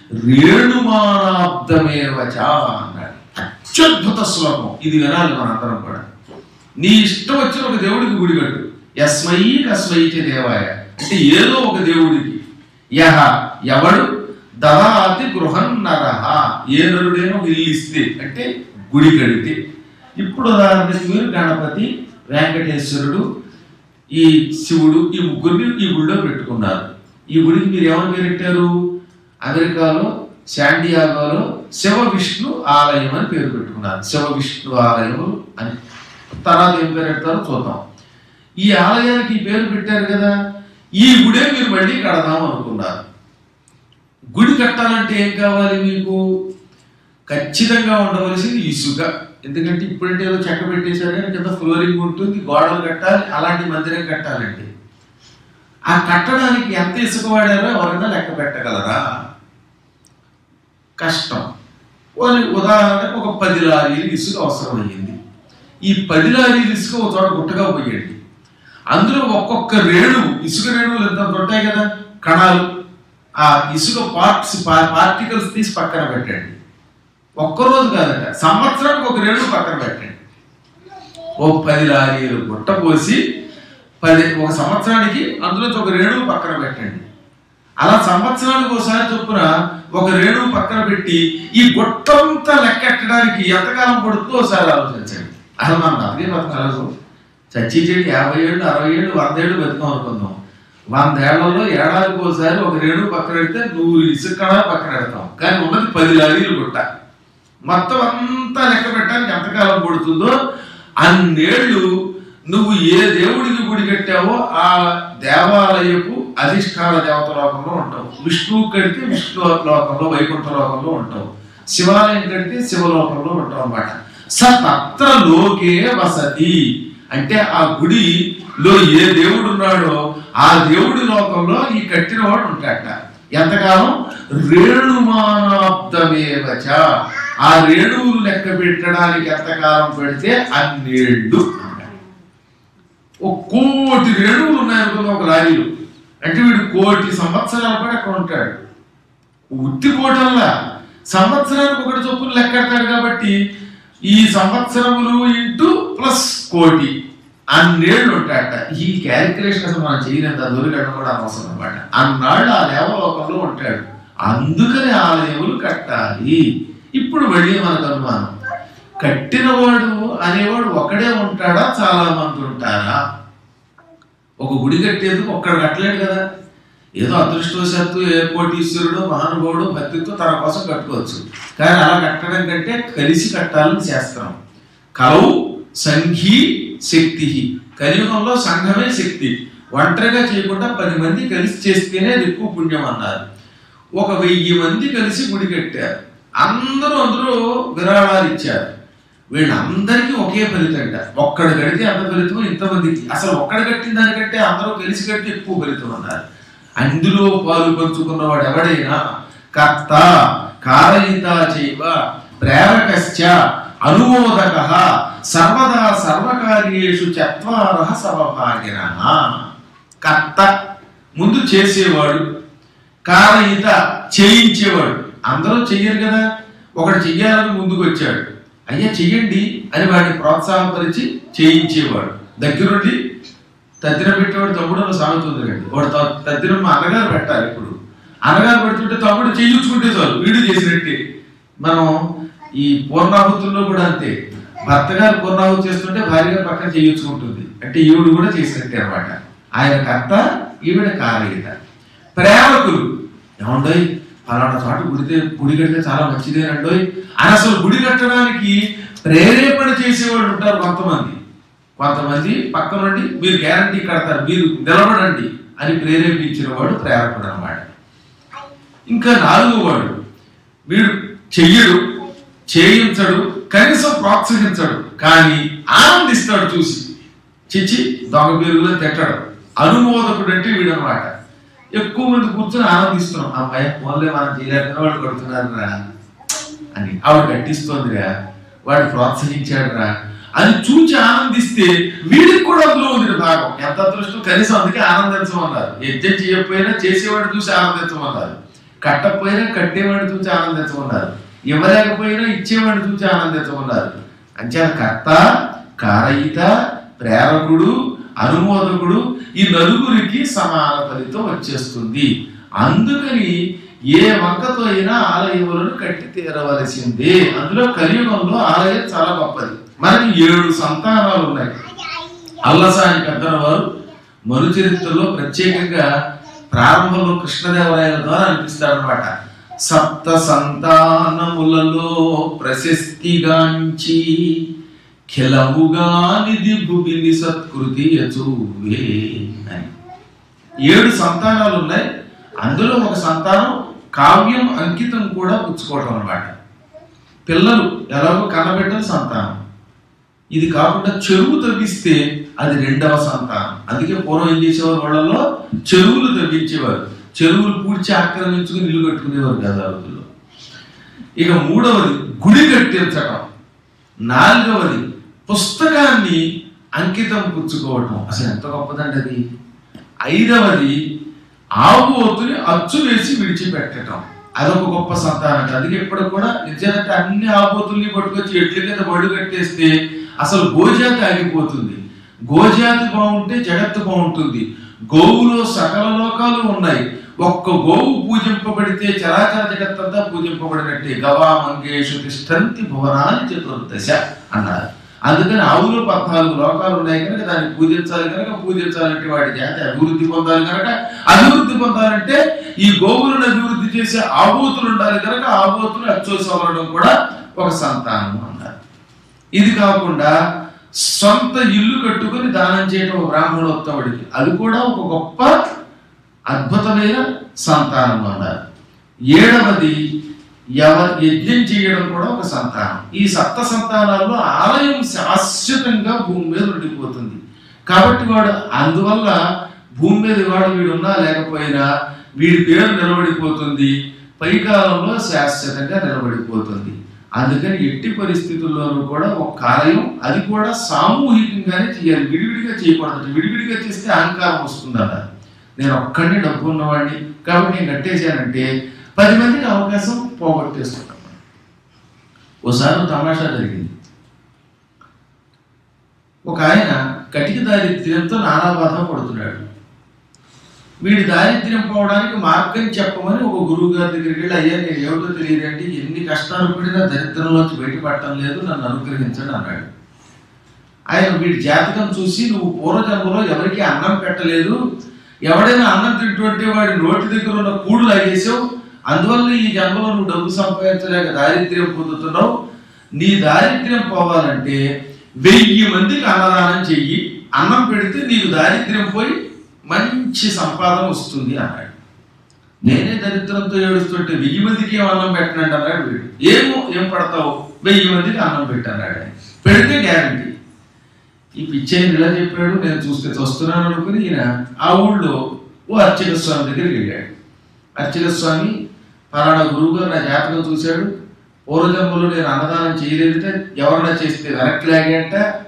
రేణుమానాబ్దమేవ చ అన్నాడు అత్యద్భుత శ్లోకం ఇది వినాలి మనందరం కూడా నీ ఇష్టం వచ్చిన ఒక దేవుడికి గుడి కట్టు యస్మై కస్మై చ దేవాయ అంటే ఏదో ఒక దేవుడికి యహ ఎవడు దదాతి గృహం నరహ ఏ నరుడైనా ఒక ఇల్లు ఇస్తే అంటే గుడి కడితే ఇప్పుడు ఉదాహరణకి మీరు గణపతి వెంకటేశ్వరుడు ఈ శివుడు ఈ ముగ్గురిని ఈ గుడిలో పెట్టుకున్నారు ఈ గుడికి మీరు ఏమని పేరు పెట్టారు అమెరికాలో శాండియాగోలో శివ విష్ణు ఆలయం అని పేరు పెట్టుకున్నారు శివ విష్ణు ఆలయం అని తర్వాత ఏం పేరు పెడతారో చూద్దాం ఈ ఆలయానికి ఈ పేరు పెట్టారు కదా ఈ గుడే మీరు మళ్ళీ కడదాం అనుకున్నారు గుడి కట్టాలంటే ఏం కావాలి మీకు ఖచ్చితంగా ఉండవలసింది ఇసుక ఎందుకంటే ఇప్పుడంటే ఏదో చెక్క పెట్టేశారు కానీ కింద ఫ్లోరింగ్ ఉంటుంది గోడలు కట్టాలి అలాంటి మందిరం కట్టాలండి ఆ కట్టడానికి ఎంత ఇసుక వాడారో ఎవరైనా లెక్క పెట్టగలరా కష్టం వాళ్ళ ఉదాహరణకు ఒక పది లారీలు ఇసుక అవసరమయ్యింది ఈ పది లారీలు ఇసుక ఒక చోట గుట్టగా పోయండి అందులో ఒక్కొక్క రేణు ఇసుక రేణువులు ఎంత ఉంటాయి కదా కణాలు ఆ ఇసుక పార్ట్స్ పార్టికల్స్ తీసి పక్కన పెట్టండి ఒక్కరోజు కాదట సంవత్సరానికి ఒక రేణు పక్కన పెట్టండి ఓ పది లారీలు గుట్ట పోసి పది ఒక సంవత్సరానికి అందులో ఒక రేణువు పక్కన పెట్టండి అలా సంవత్సరానికి ఒకసారి చొప్పున ఒక రేణువు పక్కన పెట్టి ఈ గుట్టంతా లెక్కెట్టడానికి ఎంతకాలం పడుతుందో ఒకసారి ఆలోచించండి అసలు మనం బతికే బతకాలి చచ్చి చెడి యాభై ఏళ్ళు అరవై ఏళ్ళు వంద ఏళ్ళు బతుకం అనుకుందాం వందేళ్లలో ఏడాదికి ఒకసారి ఒక రేణువు పక్కన పెడితే నూరు ఇసుక పక్కన పెడతాం కానీ ఉన్నది పది లారీలు గుట్ట మొత్తం అంతా లెక్క పెట్టడానికి ఎంతకాలం పడుతుందో అన్నేళ్ళు నువ్వు ఏ దేవుడికి గుడి కట్టావో ఆ దేవాలయపు అధిష్టాన దేవత లోకంలో ఉంటావు విష్ణువు కడితే విష్ణు లోకంలో వైకుంఠ లోకంలో ఉంటావు శివాలయం కడితే శివలోకంలో ఉంటావు అన్నమాట స తత్ర లోకే వసతి అంటే ఆ గుడిలో ఏ దేవుడు ఉన్నాడో ఆ దేవుడి లోకంలో ఈ కట్టిన వాడు ఉంటాడట ఎంతకాలం రేణుమానాబ్దమేవచ ఆ రేణువులు లెక్క పెట్టడానికి ఎంతకాలం పెడితే అన్నేళ్ళు అన్నాడు. ఒక కోటి రేణువులు ఉన్నాయనుకున్న ఒక లారీలో అంటే వీడు కోటి సంవత్సరాలు కూడా అక్కడ ఉంటాడు ఉత్తి కోటల్లా సంవత్సరానికి ఒకటి చొప్పున లెక్కెడతాడు కాబట్టి ఈ సంవత్సరములు ఇంటూ ప్లస్ కోటి అన్నేళ్ళు ఉంటాడట ఈ క్యాలిక్యులేషన్ అసలు మనం చేయలేంత దొరికడం కూడా అవసరం అనమాట అన్నాళ్ళు ఆ దేవలోకంలో ఉంటాడు అందుకని ఆలయములు కట్టాలి ఇప్పుడు మళ్ళీ మనకు అనుమానం కట్టినవాడు అనేవాడు ఒకడే ఉంటాడా చాలా మంది ఉంటారా ఒక గుడి కట్టేందుకు ఒక్కడు కట్టలేడు కదా ఏదో అదృష్టవశాత్తు ఏ కోటీశ్వరుడు మహానుభావుడు భక్తితో తన కోసం కట్టుకోవచ్చు కానీ అలా కట్టడం కంటే కలిసి కట్టాలని శాస్త్రం కలవు సంఘీ శక్తి కలియుగంలో సంఘమే శక్తి ఒంటరిగా చేయకుండా పది మంది కలిసి చేస్తేనే అది ఎక్కువ పుణ్యం అన్నారు ఒక వెయ్యి మంది కలిసి గుడి కట్టారు అందరూ అందరూ విరాళాలు ఇచ్చారు వీళ్ళందరికీ ఒకే ఫలితం అంట ఒక్కడు కడితే అంత ఫలితం ఇంతమందికి అసలు ఒక్కడు కట్టిన దానికంటే అందరూ కలిసి కడితే ఎక్కువ ఫలితం అన్నారు అందులో పాలు పంచుకున్నవాడు ఎవడైనా కర్త కారయిత చైవ ప్రేరకశ్చ అనుమోదక సర్వదా సర్వకార్యేషు చత్వార సమభాగిన కర్త ముందు చేసేవాడు కారయిత చేయించేవాడు అందరూ చెయ్యరు కదా ఒకడు చెయ్యాలని ముందుకు వచ్చాడు అయ్యా చెయ్యండి అని వాడిని ప్రోత్సాహపరిచి చేయించేవాడు దగ్గరుండి తద్దినం పెట్టేవాడు తమ్ముడు అని సామెత ఉంది కండి వాడు త- తద్దినం మా అన్నగారు పెట్టాలి ఇప్పుడు అన్నగారు పెడుతుంటే తమ్ముడు చేయించుకుంటే చాలు వీడు చేసినట్టే మనం ఈ పూర్ణాహుతుల్లో కూడా అంతే భర్త గారు పూర్ణాహుతి చేస్తుంటే భార్య గారు పక్కన చేయించుకుంటుంది అంటే ఈవిడ కూడా చేసినట్టే అన్నమాట ఆయన కర్త ఈవిడ కారయిత ప్రేమకులు ఏమండోయ్ ఫలానా చోట గుడితే గుడి కడితే చాలా మంచిదేనండోయ్ అని అసలు గుడి కట్టడానికి ప్రేరేపణ చేసేవాళ్ళు ఉంటారు కొంతమంది కొంతమంది పక్క నుండి మీరు గ్యారంటీ కడతారు మీరు నిలబడండి అని ప్రేరేపించిన వాడు ప్రేరకుడు అన్నమాట ఇంకా నాలుగో వాడు వీడు చెయ్యడు చేయించడు కనీసం ప్రోత్సహించడు కానీ ఆనందిస్తాడు చూసి చిచ్చి దొంగ పేరులో తిట్టడు అనుమోదకుడు అంటే వీడనమాట ఎక్కువ మంది కూర్చొని ఆనందిస్తున్నాం అమ్మాయి ఫోన్లే మనం చేయలేక వాళ్ళు కొడుతున్నారు రా అని ఆవిడ కట్టిస్తోందిరా వాడు ప్రోత్సహించాడు రా అని చూచి ఆనందిస్తే వీడికి కూడా అందులో ఉంది భాగం ఎంత అదృష్టం కనీసం అందుకే ఆనందించమన్నారు యజ్ఞం చేయకపోయినా చేసేవాడు చూసి ఆనందించమన్నారు కట్టకపోయినా కట్టేవాడిని చూసి ఆనందించమన్నారు ఇవ్వలేకపోయినా ఇచ్చేవాడిని చూసి ఆనందించమన్నారు అంచేత కర్త కారయిత ప్రేరకుడు అనుమోదకుడు ఈ నలుగురికి సమాన ఫలితం వచ్చేస్తుంది అందుకని ఏ వంకతో అయినా ఆలయములను కట్టి తీరవలసిందే అందులో కలియుగంలో ఆలయం చాలా గొప్పది మనకి ఏడు సంతానాలు ఉన్నాయి అల్లసాని పెద్దల వారు మరు చరిత్రలో ప్రత్యేకంగా ప్రారంభంలో కృష్ణదేవరాయల ద్వారా అనిపిస్తాడనమాట సప్త సంతానములలో ప్రశస్తిగాంచి ఖిలముగా నిధి భువిని సత్కృతి యచూవే అని ఏడు సంతానాలు ఉన్నాయి అందులో ఒక సంతానం కావ్యం అంకితం కూడా పుచ్చుకోవడం అన్నమాట పిల్లలు ఎలాగో కన్నబిడ్డల సంతానం ఇది కాకుండా చెరువు తవ్విస్తే అది రెండవ సంతానం అందుకే పూర్వం ఏం చేసేవారు వాళ్ళలో చెరువులు తవ్వించేవారు చెరువులు పూడ్చి ఆక్రమించుకుని ఇల్లు కట్టుకునేవారు కదా ఆ రోజుల్లో ఇక మూడవది గుడి కట్టించడం నాలుగవది పుస్తకాన్ని అంకితం పుచ్చుకోవటం అసలు ఎంత గొప్పదండి అది ఐదవది ఆవుతుని అచ్చు వేసి విడిచిపెట్టడం అదొక గొప్ప సంతానం అందుకే ఇప్పుడు కూడా నిజంటే అన్ని ఆపోతుల్ని పట్టుకొచ్చి ఎడ్ల కింద బడు కట్టేస్తే అసలు గోజాతి ఆగిపోతుంది గోజాతి బాగుంటే జగత్తు బాగుంటుంది గోవులో సకల లోకాలు ఉన్నాయి ఒక్క గోవు పూజింపబడితే చరాచర జగత్తంతా పూజింపబడినట్టే గవా మంగేషు తిష్టంతి భువనాన్ని చతుర్దశ అన్నారు అందుకని ఆవులో పద్నాలుగు లోకాలు ఉన్నాయి కనుక దాన్ని పూజించాలి కనుక పూజించాలంటే వాడి జాతి అభివృద్ధి పొందాలి కనుక అభివృద్ధి పొందాలంటే ఈ గోవులను అభివృద్ధి చేసే ఆబోతులు ఉండాలి కనుక ఆబోతులు అచ్చోసవరడం కూడా ఒక సంతానం అన్నారు ఇది కాకుండా సొంత ఇల్లు కట్టుకొని దానం చేయడం ఒక బ్రాహ్మణోత్తముడికి అది కూడా ఒక గొప్ప అద్భుతమైన సంతానం అన్నారు ఏడవది ఎవరు యజ్ఞం చేయడం కూడా ఒక సంతానం ఈ సప్త సంతానాల్లో ఆలయం శాశ్వతంగా భూమి మీద ఉండిపోతుంది కాబట్టి వాడు అందువల్ల భూమి మీద వాడు వీడున్నా లేకపోయినా వీడి పేరు నిలబడిపోతుంది పై కాలంలో శాశ్వతంగా నిలబడిపోతుంది అందుకని ఎట్టి పరిస్థితుల్లోనూ కూడా ఒక కార్యం అది కూడా సామూహికంగానే చేయాలి విడివిడిగా చేయకూడదు విడివిడిగా చేస్తే అహంకారం వస్తుందన్న నేను ఒక్కడిని డబ్బు ఉన్నవాడిని కాబట్టి నేను కట్టేశానంటే పది మందికి అవకాశం పోగొట్టేసుకుంటాం ఓసారి ఒక తమాషా జరిగింది ఒక ఆయన కటిక దారిద్ర్యంతో నానా బాధ పడుతున్నాడు వీడి దారిద్ర్యం పోవడానికి మార్గం చెప్పమని ఒక గురువు గారి దగ్గరికి వెళ్ళి అయ్యా నేను ఏమిటో తెలియదండి ఎన్ని కష్టాలు పడినా దరిద్రంలోంచి బయటపడటం లేదు నన్ను అనుగ్రహించండి అన్నాడు ఆయన వీడి జాతకం చూసి నువ్వు పూర్వజన్మలో ఎవరికి అన్నం పెట్టలేదు ఎవడైనా అన్నం తింటుంటే వాడి నోటి దగ్గర ఉన్న కూడు లాగేసావు అందువల్ల ఈ జన్మలో నువ్వు డబ్బు సంపాదించలేక దారిద్ర్యం పొందుతున్నావు నీ దారిద్ర్యం పోవాలంటే వెయ్యి మందికి అన్నదానం చెయ్యి అన్నం పెడితే నీకు దారిద్ర్యం పోయి మంచి సంపాదన వస్తుంది అన్నాడు నేనే దరిద్రంతో ఏడుస్తుంటే వెయ్యి మందికి ఏం అన్నం పెట్టనండి అన్నాడు వీడు ఏమో ఏం పడతావు వెయ్యి మందికి అన్నం పెట్టన్నాడు ఆయన. పెడితే గ్యారంటీ ఈ పిచ్చయ్య ఇలా చెప్పాడు నేను చూస్తే చూస్తున్నాను అనుకుని ఈయన ఆ ఊళ్ళో ఓ అర్చక స్వామి దగ్గరికి వెళ్ళాడు అర్చక స్వామి పలానా గురువు గారు నా జాతకం చూశాడు పూర్వజన్మలో నేను అన్నదానం చేయలేదంటే ఎవరన్నా చేస్తే వెనక్కి లాగేంట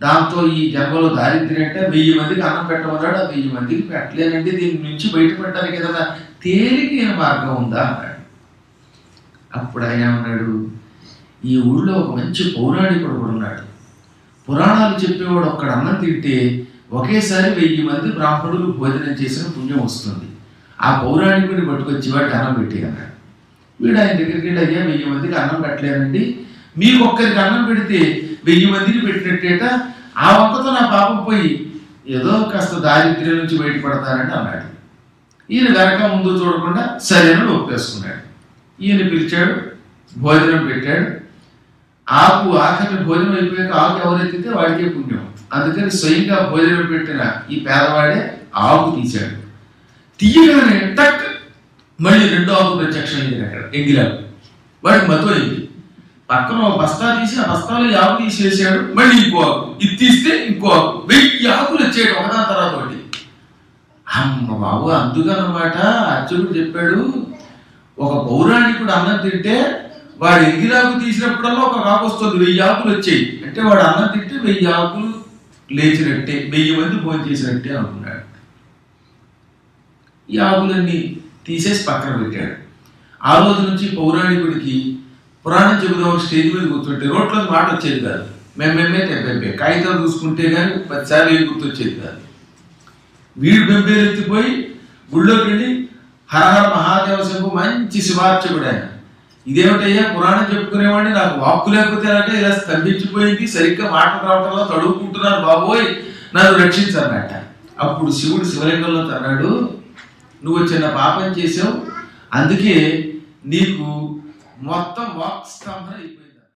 దాంతో ఈ జన్మలో దారిద్ర్యం అంటే వెయ్యి మందికి అన్నం పెట్టమన్నాడు ఆ వెయ్యి మందికి పెట్టలేనండి దీని నుంచి బయటపడడానికి ఏదైనా తేలికైన మార్గం ఉందా అన్నాడు అప్పుడు ఆయన ఏమన్నాడు ఈ ఊళ్ళో ఒక మంచి పౌరాణికుడు కూడా ఉన్నాడు పురాణాలు చెప్పేవాడు ఒక్కడ అన్నం తింటే ఒకేసారి వెయ్యి మంది బ్రాహ్మణులు భోజనం చేసిన పుణ్యం వస్తుంది ఆ పౌరాణికుడిని పట్టుకొచ్చి వాడికి అన్నం పెట్టి అన్నాడు వీడు ఆయన దగ్గరికి వెళ్ళి అయ్యా వెయ్యి మందికి అన్నం పెట్టలేనండి మీకు ఒక్కరికి అన్నం పెడితే వెయ్యి మందికి పెట్టినట్టేట ఆ ఒక్కతో నా పాపం పోయి ఏదో కాస్త దారిద్ర్యం నుంచి బయటపడతానని అన్నాడు ఈయన వెనక ముందు చూడకుండా సరేనని ఒప్పేసుకున్నాడు ఈయన పిలిచాడు భోజనం పెట్టాడు ఆకు ఆఖరి భోజనం అయిపోయాక ఆకు ఎవరైతే వాడికే పుణ్యం అందుకని స్వయంగా భోజనం పెట్టిన ఈ పేదవాడే ఆకు తీశాడు తీయగానే టక్ మళ్ళీ రెండో ఆకు ప్రత్యక్షమైంది అక్కడ ఎంగిలాకు వాడికి మతం అయింది పక్కన ఒక బస్తా తీసి ఆ బస్తాలో ఈ ఆకు తీసేసాడు మళ్ళీ ఇంకో ఆకు ఇది తీస్తే ఇంకో ఆకు వెయ్యి ఆకులు వచ్చాడు ఒకదాని తర్వాత ఒకటి అమ్మ బాబు అందుకనమాట అర్జునుడు చెప్పాడు ఒక పౌరాణికుడు అన్నం తింటే వాడు ఎంగిలాకు తీసినప్పుడల్లా ఒక ఆకు వస్తుంది వెయ్యి ఆకులు వచ్చాయి అంటే వాడు అన్నం తింటే వెయ్యి ఆకులు లేచినట్టే వెయ్యి మంది భోజనం చేసినట్టే అనుకున్నాడు ఈ ఆకులన్నీ తీసేసి పక్కన పెట్టాడు ఆ రోజు నుంచి పౌరాణికుడికి పురాణం చెబుదాం స్టేజ్ మీద కూర్చుంటే రోడ్లో మాట వచ్చేది కాదు మేమేమే తెంపే కాగితాలు చూసుకుంటే కానీ పదిసార్లు ఏం గుర్తొచ్చేది కాదు వీడు బెంబేలెత్తిపోయి గుళ్ళోకి వెళ్ళి హరహర మహాదేవ శంభు మంచి శివార్చకుడు ఆయన ఇదేమిటయ్యా పురాణం చెప్పుకునేవాడిని నాకు వాక్కు లేకపోతే అంటే ఇలా స్తంభించిపోయింది సరిగ్గా మాటలు రావటంలో తడువుకుంటున్నాను బాబోయ్ నన్ను రక్షించన్నట్ట అప్పుడు శివుడు శివలింగంలో తన్నాడు నువ్వు చిన్న పాపం చేసావు అందుకే నీకు మొత్తం వాక్ స్తంభన అయిపోయింది